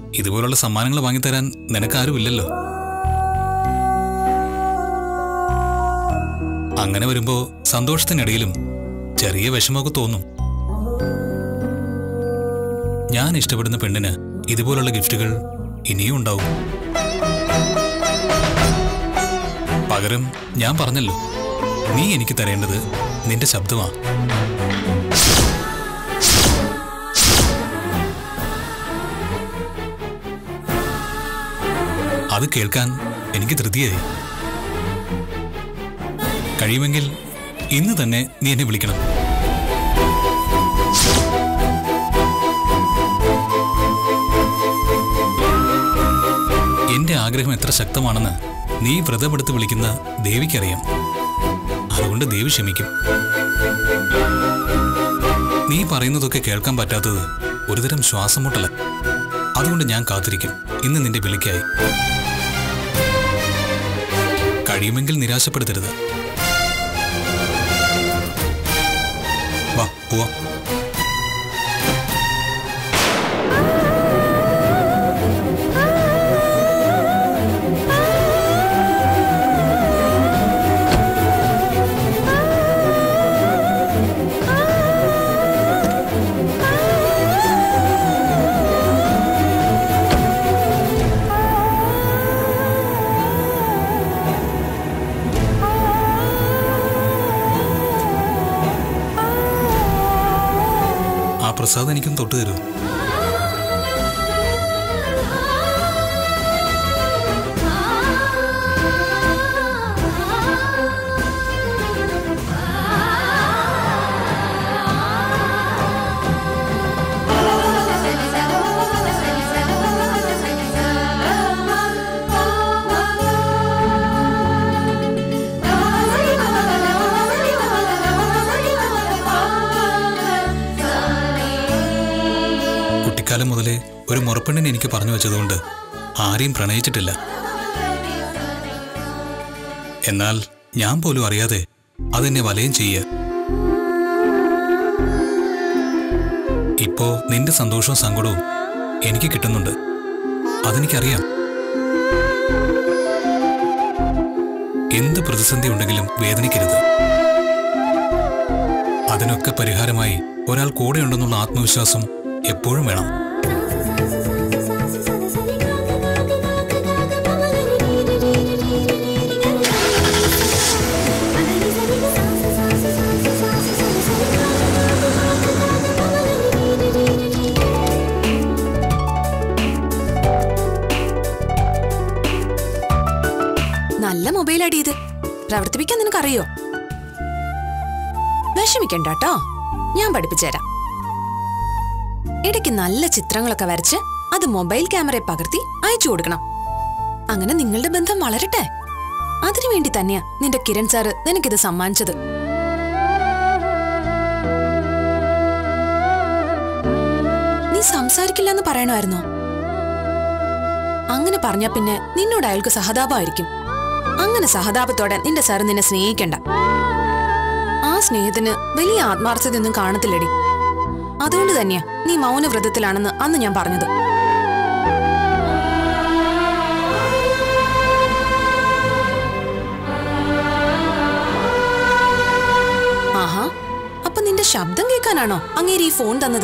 ഇതുപോലുള്ള സമ്മാനങ്ങൾ വാങ്ങിത്തരാൻ നിനക്കാരുമില്ലല്ലോ അങ്ങനെ വരുമ്പോ സന്തോഷത്തിനിടയിലും ചെറിയ വിഷമമൊക്കെ തോന്നും ഞാൻ ഇഷ്ടപ്പെടുന്ന പെണ്ണിന് ഇതുപോലുള്ള ഗിഫ്റ്റുകൾ ഇനിയും ഉണ്ടാവും പകരം ഞാൻ പറഞ്ഞല്ലോ നീ എനിക്ക് തരേണ്ടത് നിന്റെ ശബ്ദമാ അത് കേൾക്കാൻ എനിക്ക് ധൃതിയായി കഴിയുമെങ്കിൽ ഇന്ന് തന്നെ നീ എന്നെ വിളിക്കണം എന്റെ ആഗ്രഹം എത്ര ശക്തമാണെന്ന് നീ വ്രതമെടുത്ത് വിളിക്കുന്ന ദേവിക്കറിയാം അതുകൊണ്ട് ദേവി ക്ഷമിക്കും നീ പറയുന്നതൊക്കെ കേൾക്കാൻ പറ്റാത്തത് ഒരുതരം ശ്വാസം മുട്ടല അതുകൊണ്ട് ഞാൻ കാത്തിരിക്കും ഇന്ന് നിന്റെ വിളിക്കായി കഴിയുമെങ്കിൽ നിരാശപ്പെടുത്തരുത് വാ പോവാം ആ പ്രസാദം എനിക്കും തൊട്ട് തരൂ കുട്ടിക്കാലം മുതലേ ഒരു മുറപ്പെണ്ണിനെ എനിക്ക് പറഞ്ഞു വെച്ചതുകൊണ്ട് ആരെയും പ്രണയിച്ചിട്ടില്ല എന്നാൽ ഞാൻ പോലും അറിയാതെ അതെന്നെ വലയം ചെയ്യുക ഇപ്പോ നിന്റെ സന്തോഷവും സങ്കടവും എനിക്ക് കിട്ടുന്നുണ്ട് അതെനിക്കറിയാം എന്ത് പ്രതിസന്ധി ഉണ്ടെങ്കിലും വേദനിക്കരുത് അതിനൊക്കെ പരിഹാരമായി ഒരാൾ കൂടെയുണ്ടെന്നുള്ള ആത്മവിശ്വാസം എപ്പോഴും വേണം നല്ല മൊബൈലാടി ഇത് പ്രവർത്തിപ്പിക്കാൻ നിനക്കറിയോ വിഷമിക്കണ്ട കേട്ടോ ഞാൻ പഠിപ്പിച്ചുതരാം ഇടയ്ക്ക് നല്ല ചിത്രങ്ങളൊക്കെ വരച്ച് അത് മൊബൈൽ ക്യാമറയിൽ പകർത്തി അയച്ചു കൊടുക്കണം അങ്ങനെ നിങ്ങളുടെ ബന്ധം വളരട്ടെ അതിനു വേണ്ടി തന്നെയാ നിന്റെ കിരൺ സാറ് നിനക്കിത് സമ്മാനിച്ചത് നീ സംസാരിക്കില്ലെന്ന് പറയണമായിരുന്നോ അങ്ങനെ പറഞ്ഞാ പിന്നെ നിന്നോട് അയാൾക്ക് സഹതാപമായിരിക്കും അങ്ങനെ സഹതാപത്തോടെ നിന്റെ സാറ് നിന്നെ സ്നേഹിക്കണ്ട ആ സ്നേഹത്തിന് വലിയ ആത്മാർത്ഥതയൊന്നും കാണത്തില്ലടി അതുകൊണ്ട് തന്നെയാ നീ മൗനവ്രതത്തിലാണെന്ന് അന്ന് ഞാൻ പറഞ്ഞത് ആഹാ അപ്പൊ നിന്റെ ശബ്ദം കേൾക്കാനാണോ അങ്ങേര് ഈ ഫോൺ തന്നത്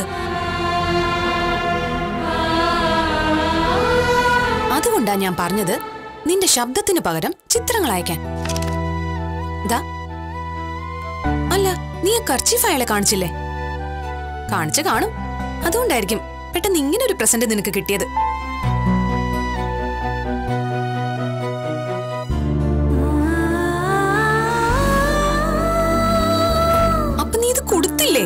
അതുകൊണ്ടാ ഞാൻ പറഞ്ഞത് നിന്റെ ശബ്ദത്തിന് പകരം ചിത്രങ്ങൾ അയക്കാൻ ദാ അല്ല നീ ആ കർച്ചീഫ് അയാളെ കാണിച്ചില്ലേ കാണിച്ചു കാണും അതുകൊണ്ടായിരിക്കും പെട്ടെന്ന് ഇങ്ങനെ ഒരു പ്രസന്റ് നിനക്ക് കിട്ടിയത് അപ്പൊ നീ ഇത് കൊടുത്തില്ലേ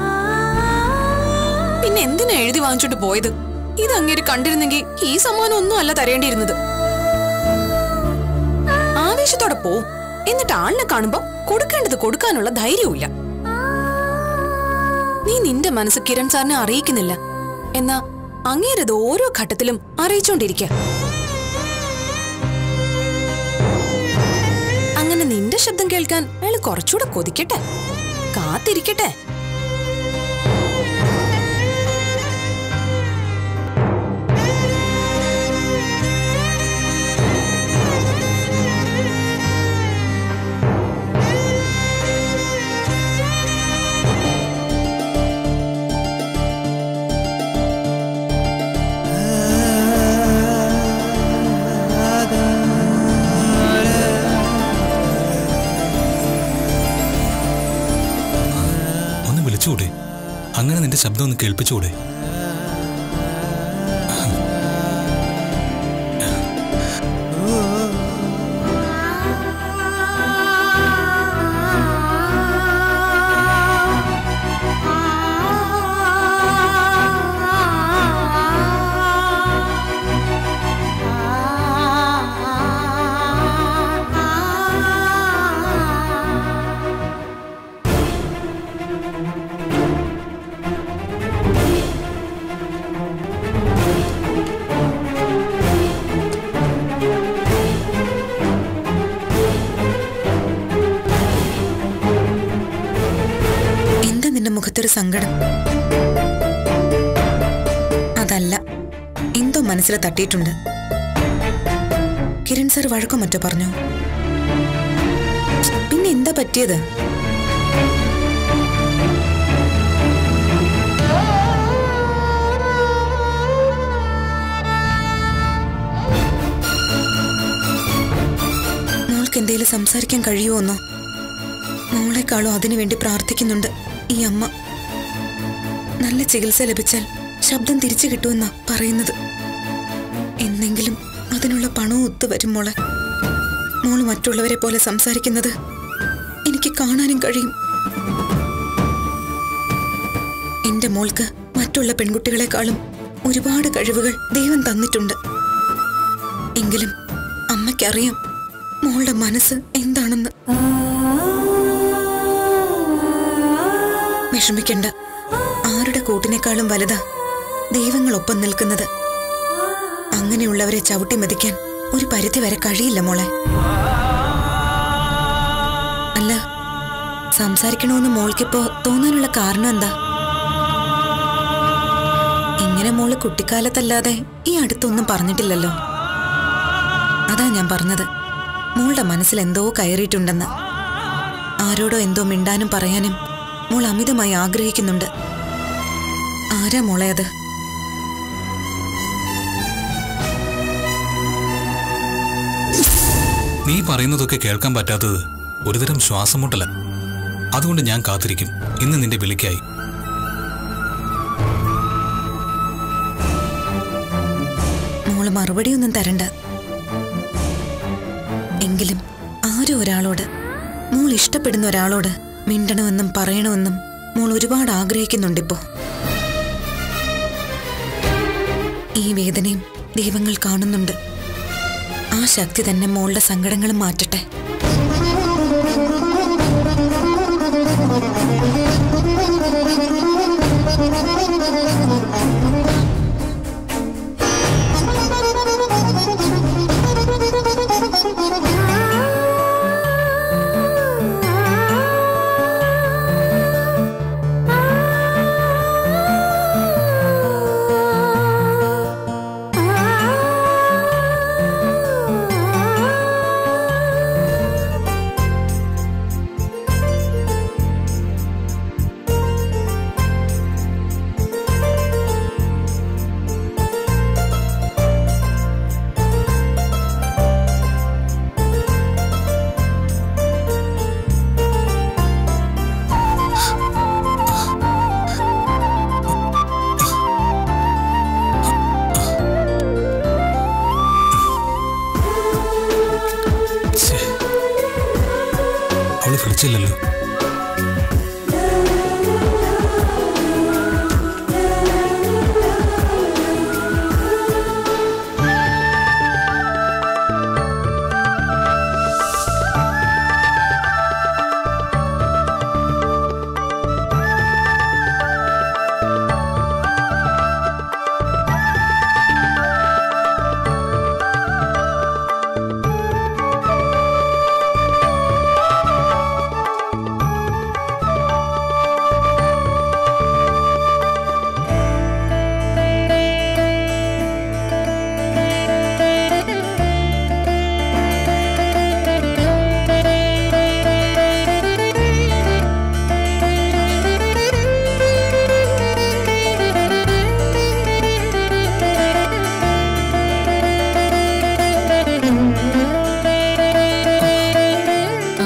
പിന്നെ എന്തിനാ എഴുതി വാങ്ങിച്ചോണ്ട് പോയത് ഇത് അങ്ങേര് കണ്ടിരുന്നെങ്കിൽ ഈ സമ്മാനം ഒന്നും അല്ല തരേണ്ടിയിരുന്നത് ആവേശത്തോടെ പോ എന്നിട്ട് ആളിനെ കാണുമ്പോ കൊടുക്കേണ്ടത് കൊടുക്കാനുള്ള ധൈര്യവുമില്ല നീ നിന്റെ മനസ്സ് കിരൺ സാറിനെ അറിയിക്കുന്നില്ല എന്നാ അങ്ങേരത് ഓരോ ഘട്ടത്തിലും അറിയിച്ചോണ്ടിരിക്ക അങ്ങനെ നിന്റെ ശബ്ദം കേൾക്കാൻ അയാൾ കുറച്ചുകൂടെ കൊതിക്കട്ടെ കാത്തിരിക്കട്ടെ ശബ്ദം ഒന്ന് കേൾപ്പിച്ചുകൂടെ എന്താ നിന്റെ മുഖത്തൊരു സങ്കടം അതല്ല എന്തോ മനസ്സിൽ തട്ടിയിട്ടുണ്ട് കിരൺ സാർ വഴക്കോ മറ്റോ പറഞ്ഞു പിന്നെ എന്താ പറ്റിയത് മോൾക്ക് എന്തേലും സംസാരിക്കാൻ കഴിയുമോന്നോ മോളെക്കാളും അതിനുവേണ്ടി പ്രാർത്ഥിക്കുന്നുണ്ട് ഈ അമ്മ നല്ല ചികിത്സ ലഭിച്ചാൽ ശബ്ദം തിരിച്ചു കിട്ടുമെന്നാ പറയുന്നത് എന്നെങ്കിലും അതിനുള്ള പണവും ഒത്തുവരും മോളെ മോള് മറ്റുള്ളവരെ പോലെ സംസാരിക്കുന്നത് എനിക്ക് കാണാനും കഴിയും എന്റെ മോൾക്ക് മറ്റുള്ള പെൺകുട്ടികളെക്കാളും ഒരുപാട് കഴിവുകൾ ദൈവം തന്നിട്ടുണ്ട് എങ്കിലും അമ്മയ്ക്കറിയാം മോളുടെ മനസ്സ് എന്താണെന്ന് വിഷമിക്കണ്ട ആരുടെ കൂട്ടിനേക്കാളും വലുതാ ദൈവങ്ങളൊപ്പം നിൽക്കുന്നത് അങ്ങനെയുള്ളവരെ ചവിട്ടി മതിക്കാൻ ഒരു പരിധി വരെ കഴിയില്ല മോളെ അല്ല സംസാരിക്കണമെന്ന് മോൾക്കിപ്പോ തോന്നാനുള്ള കാരണം എന്താ ഇങ്ങനെ മോള് കുട്ടിക്കാലത്തല്ലാതെ ഈ അടുത്തൊന്നും പറഞ്ഞിട്ടില്ലല്ലോ അതാ ഞാൻ പറഞ്ഞത് മോളുടെ മനസ്സിൽ എന്തോ കയറിയിട്ടുണ്ടെന്ന് ആരോടോ എന്തോ മിണ്ടാനും പറയാനും മോൾ അമിതമായി ആഗ്രഹിക്കുന്നുണ്ട് ആരാ മോളെ അത് നീ പറയുന്നതൊക്കെ കേൾക്കാൻ പറ്റാത്തത് ഒരുതരം ശ്വാസം മുട്ടല അതുകൊണ്ട് ഞാൻ കാത്തിരിക്കും ഇന്ന് നിന്റെ വിളിക്കായി മോള് മറുപടിയൊന്നും തരണ്ട എങ്കിലും ആരോ ഒരാളോട് മോൾ ഇഷ്ടപ്പെടുന്ന ഒരാളോട് മിണ്ടണമെന്നും പറയണമെന്നും മോൾ ഒരുപാട് ആഗ്രഹിക്കുന്നുണ്ടിപ്പോ ഈ വേദനയും ദൈവങ്ങൾ കാണുന്നുണ്ട് ആ ശക്തി തന്നെ മോളുടെ സങ്കടങ്ങളും മാറ്റട്ടെ ഛേ. അവള് വിളിച്ചില്ലല്ലോ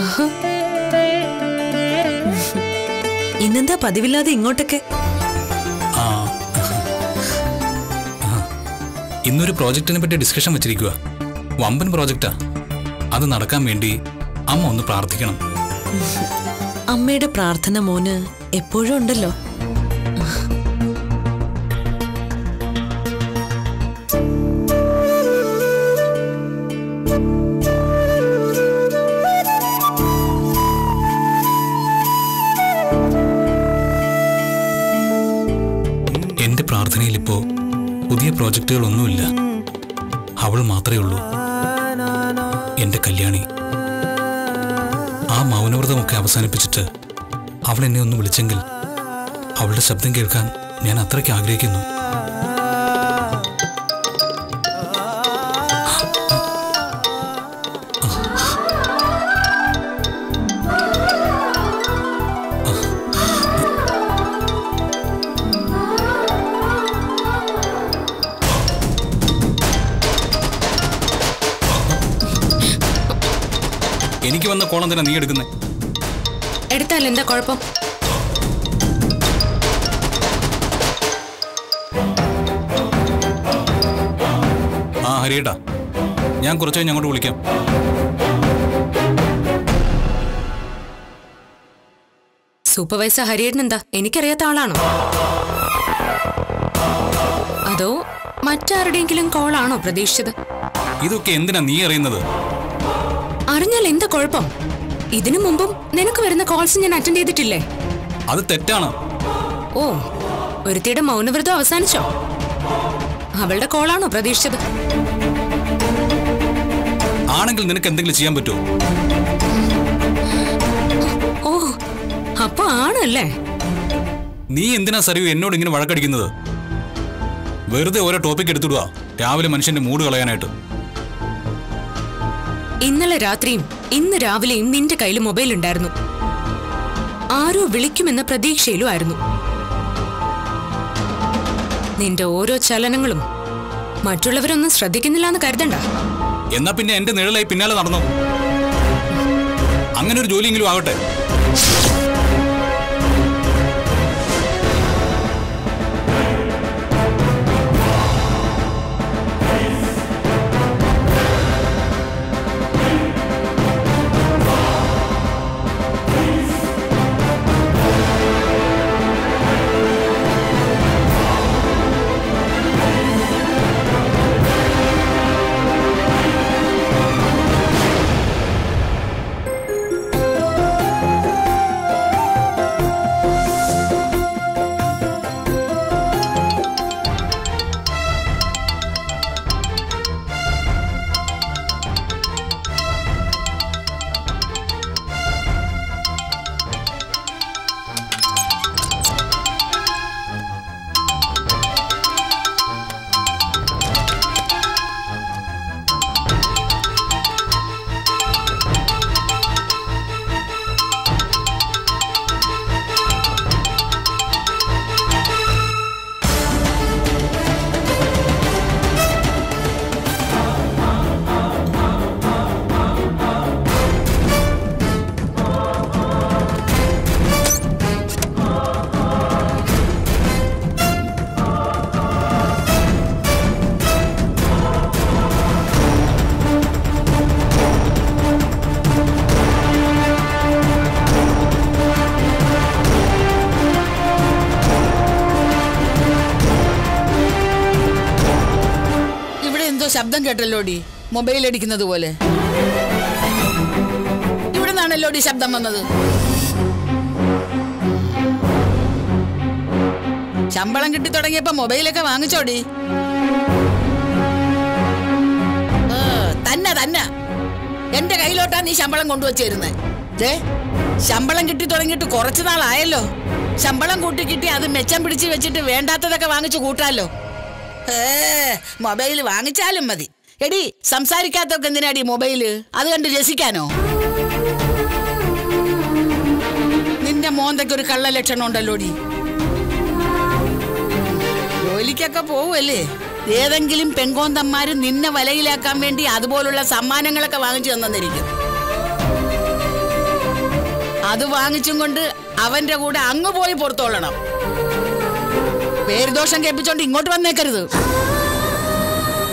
ഇന്നെന്താ പതിവില്ലാതെ ഇങ്ങോട്ടൊക്കെ ഇന്നൊരു പ്രോജക്റ്റിനെ പറ്റി ഡിസ്കഷൻ വെച്ചിരിക്കുക വമ്പൻ പ്രോജക്റ്റാ അത് നടക്കാൻ വേണ്ടി അമ്മ ഒന്ന് പ്രാർത്ഥിക്കണം അമ്മയുടെ പ്രാർത്ഥന മോന് എപ്പോഴും ഉണ്ടല്ലോ എന്റെ പ്രാർത്ഥനയിൽ ഇപ്പോ പുതിയ പ്രോജക്റ്റുകളൊന്നുമില്ല അവൾ മാത്രമേ ഉള്ളൂ എന്റെ കല്യാണി ആ മൗനവ്രതമൊക്കെ അവസാനിപ്പിച്ചിട്ട് അവൾ എന്നെ ഒന്ന് വിളിച്ചെങ്കിൽ അവളുടെ ശബ്ദം കേൾക്കാൻ ഞാൻ അത്രയ്ക്ക് ആഗ്രഹിക്കുന്നു എനിക്ക് വന്ന കോളം തന്നെ നീ എടുക്കുന്നേ എടുത്താൽ എന്താ കുഴപ്പം ആ ഹരിയേട്ടാ ഞാൻ കുറച്ച് കഴിഞ്ഞ് അങ്ങോട്ട് വിളിക്കാം സൂപ്പർവൈസർ ഹരിയേട്ടൻ എന്താ എനിക്കറിയാത്ത ആളാണോ അതോ മറ്റാരുടെയെങ്കിലും കോളാണോ പ്രതീക്ഷിച്ചത് ഇതൊക്കെ എന്തിനാ നീ അറിയുന്നത് അറിഞ്ഞാൽ എന്താ കുഴപ്പം ഇതിനു മുമ്പും നിനക്ക് വരുന്ന കോൾസ് ഞാൻ അറ്റൻഡ് ചെയ്തിട്ടില്ലേ അത് തെറ്റാണ് ഓ ഒരുത്തിയുടെ മൗനവ്രതം അവസാനിച്ചോ അവളുടെ കോളാണോ പ്രതീക്ഷിച്ചത് ആണെങ്കിൽ നിനക്ക് എന്തെങ്കിലും ചെയ്യാൻ പറ്റുമോ ഓ അപ്പൊ ആണല്ലേ നീ എന്തിനാ സറിയു എന്നോട് ഇങ്ങനെ വഴക്കടിക്കുന്നത് വെറുതെ ഓരോ ടോപ്പിക് എടുത്തിടുക രാവിലെ മനുഷ്യന്റെ മൂഡ് കളയാനായിട്ട് ഇന്നലെ രാത്രിയും ഇന്ന് രാവിലെയും നിന്റെ കയ്യിൽ മൊബൈൽ ഉണ്ടായിരുന്നു ആരോ വിളിക്കുമെന്ന പ്രതീക്ഷയിലും ആയിരുന്നു നിന്റെ ഓരോ ചലനങ്ങളും മറ്റുള്ളവരൊന്നും ശ്രദ്ധിക്കുന്നില്ല എന്ന് കരുതണ്ട എന്നാ പിന്നെ എന്റെ നിഴലായി പിന്നാലെ നടന്നു അങ്ങനെ ഒരു ജോലിയെങ്കിലും ആവട്ടെ ഇവിടെ എന്തോ ശബ്ദം കേട്ടല്ലോടി മൊബൈൽ അടിക്കുന്നത് പോലെ ഇവിടെ നിന്നാണല്ലോടി ശബ്ദം വന്നത് ശമ്പളം കിട്ടി തുടങ്ങിയപ്പോ മൊബൈലൊക്കെ വാങ്ങിച്ചോടി ആ, തന്നെ തന്നെ എന്റെ കയ്യിലോട്ടാ നീ ശമ്പളം കൊണ്ടുവച്ചിരുന്നത് ദേ ശമ്പളം കിട്ടി തുടങ്ങിയിട്ട് കുറച്ചു നാളായല്ലോ ശമ്പളം കൂട്ടി കിട്ടി അത് മെച്ചം പിടിച്ച് വെച്ചിട്ട് വേണ്ടാത്തതൊക്കെ വാങ്ങിച്ചു കൂട്ടാലോ ഏ മൊബൈൽ വാങ്ങിച്ചാലും മതി എടി സംസാരിക്കാത്തൊക്കെ എന്തിനാടി മൊബൈല് അത് കണ്ട് രസിക്കാനോ നിന്റെ മോന്തയ്ക്ക് ഒരു കള്ള ലക്ഷണം ഉണ്ടല്ലോടി ജോലിക്കൊക്കെ പോവല്ലേ ഏതെങ്കിലും പെങ്കോന്തന്മാര് നിന്നെ വലയിലാക്കാൻ വേണ്ടി അതുപോലുള്ള സമ്മാനങ്ങളൊക്കെ വാങ്ങിച്ചു തന്നിരിക്കും അത് വാങ്ങിച്ചും കൊണ്ട് അവന്റെ കൂടെ അങ്ങ് പോയി പുറത്തോളണം പേരുദോഷം കേൾപ്പിച്ചോണ്ട് ഇങ്ങോട്ട് വന്നേക്കരുത്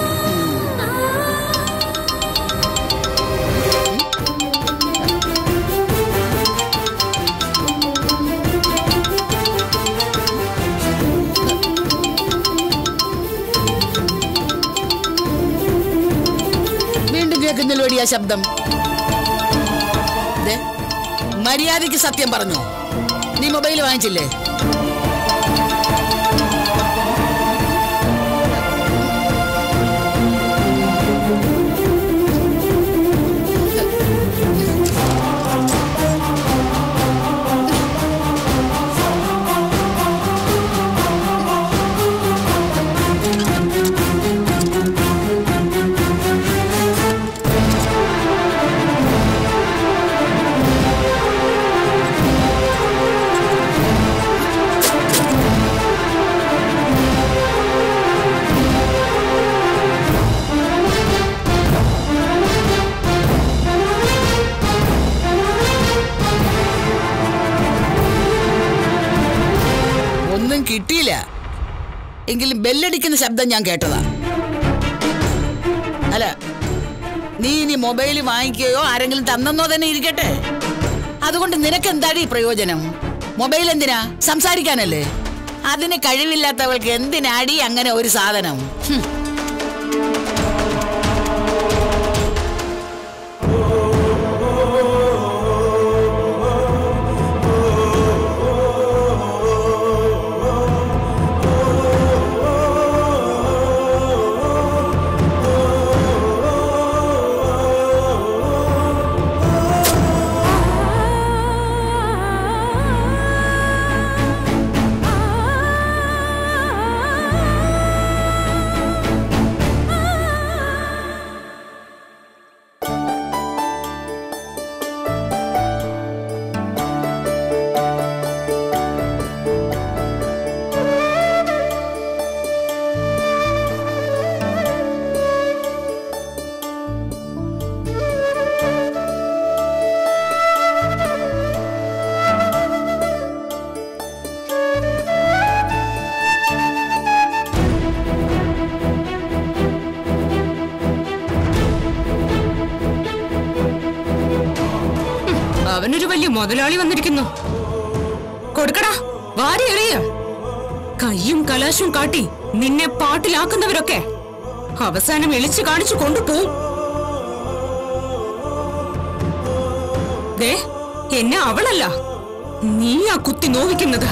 കേൾക്കുന്നില്ലോടി ആ ശബ്ദം ദേ, മര്യാദയ്ക്ക് സത്യം പറഞ്ഞോ നീ മൊബൈൽ വാങ്ങിച്ചില്ലേ ഒന്നും കിട്ടിയില്ല എങ്കിലും ബെല്ലടിക്കുന്ന ശബ്ദം ഞാൻ കേട്ടതാ അല്ല നീ ഇനി മൊബൈൽ വാങ്ങിക്കുകയോ ആരെങ്കിലും തന്നെന്നോ തന്നെ ഇരിക്കട്ടെ അതുകൊണ്ട് നിനക്ക് എന്താടി പ്രയോജനം മൊബൈൽ എന്തിനാ സംസാരിക്കാനല്ലേ അതിന് കഴിവില്ലാത്തവൾക്ക് എന്തിനാടി അങ്ങനെ ഒരു സാധനം ഹും. അവനൊരു വലിയ മുതലാളി വന്നിരിക്കുന്നു കൊടുക്കടാ വാരി എറിയ കയ്യും കലാശവും കാട്ടി നിന്നെ പാട്ടിലാക്കുന്നവരൊക്കെ അവസാനം എളിച്ചു കാണിച്ചു കൊണ്ടുപോകും ദേ എന്നെ അവളല്ല നീ ആ കുത്തി നോവിക്കുന്നത്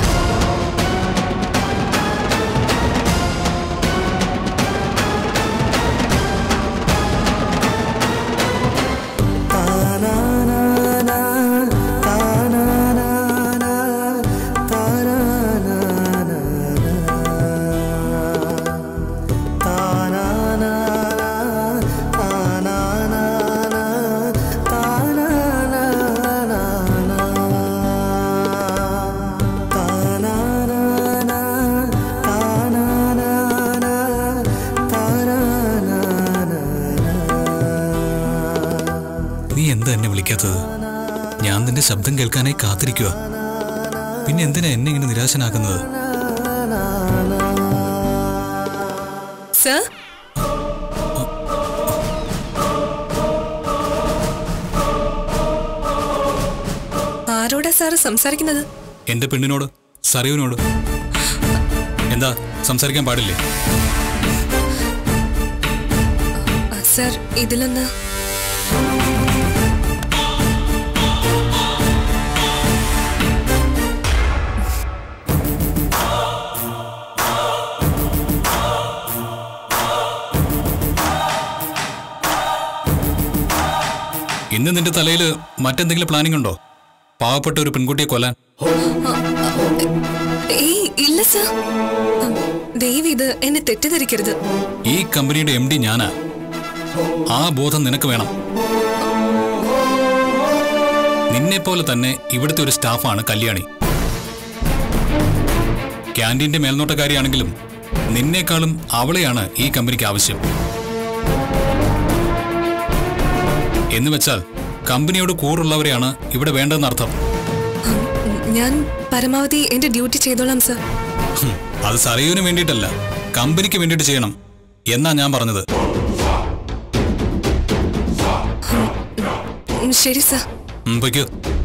നീ എന്താ എന്നെ വിളിക്കാത്തത് ഞാൻ നിന്റെ ശബ്ദം കേൾക്കാനായി കാത്തിരിക്കുക പിന്നെ എന്തിനാ എന്നെ ഇങ്ങനെ നിരാശനാക്കുന്നത് സർ ആരോടാ സാറ് സംസാരിക്കുന്നത് എന്റെ പെണ്ണിനോട് സറിയുവിനോട് എന്താ സംസാരിക്കാൻ പാടില്ലേ സർ ഇതിലൊന്ന് ഇന്ന് നിന്റെ തലയിൽ മറ്റെന്തെങ്കിലും പ്ലാനിംഗ് ഉണ്ടോ പാവപ്പെട്ട ഒരു പെൺകുട്ടിയെ കൊല്ലാൻ ഏയ് ഇല്ല സർ ദയവ് ഇത് എന്നെ തെറ്റിദ്ധരിക്കരുത് ഈ കമ്പനിയുടെ എം ഡി ഞാനാ ആ ബോധം നിനക്ക് വേണം നിന്നെ പോലെ തന്നെ ഇവിടുത്തെ ഒരു സ്റ്റാഫാണ് കല്യാണി ക്യാൻറ്റീന്റെ മേൽനോട്ടക്കാരിയാണെങ്കിലും നിന്നേക്കാളും അവളെയാണ് ഈ കമ്പനിക്ക് ആവശ്യം എന്ന് വെച്ചാൽ കമ്പനിയോട് കൂറുള്ളവരെയാണ് ഇവിടെ വേണ്ടതെന്നർത്ഥം ഞാൻ പരമാവധി എന്റെ ഡ്യൂട്ടി ചെയ്തോളാം സർ ഹും, അത് സറിയുവിന് വേണ്ടിയിട്ടല്ല കമ്പനിക്ക് വേണ്ടിയിട്ട് ചെയ്യണം എന്നാ ഞാൻ പറഞ്ഞത് ഉം, ശരി സർ ഉം, പൊയ്ക്കോ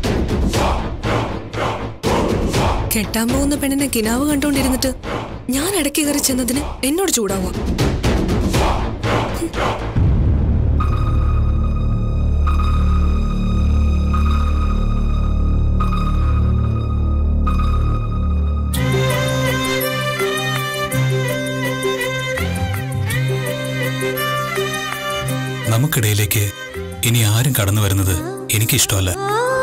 കെട്ടാൻ പോകുന്ന പെണ്ണിനെ കിനാവ് കണ്ടുകൊണ്ടിരുന്നിട്ട് ഞാൻ ഇടയ്ക്ക് കയറി ചെന്നതിന് എന്നോട് ചൂടാവുക നമുക്കിടയിലേക്ക് ഇനി ആരും കടന്നു വരുന്നത് എനിക്കിഷ്ടമല്ല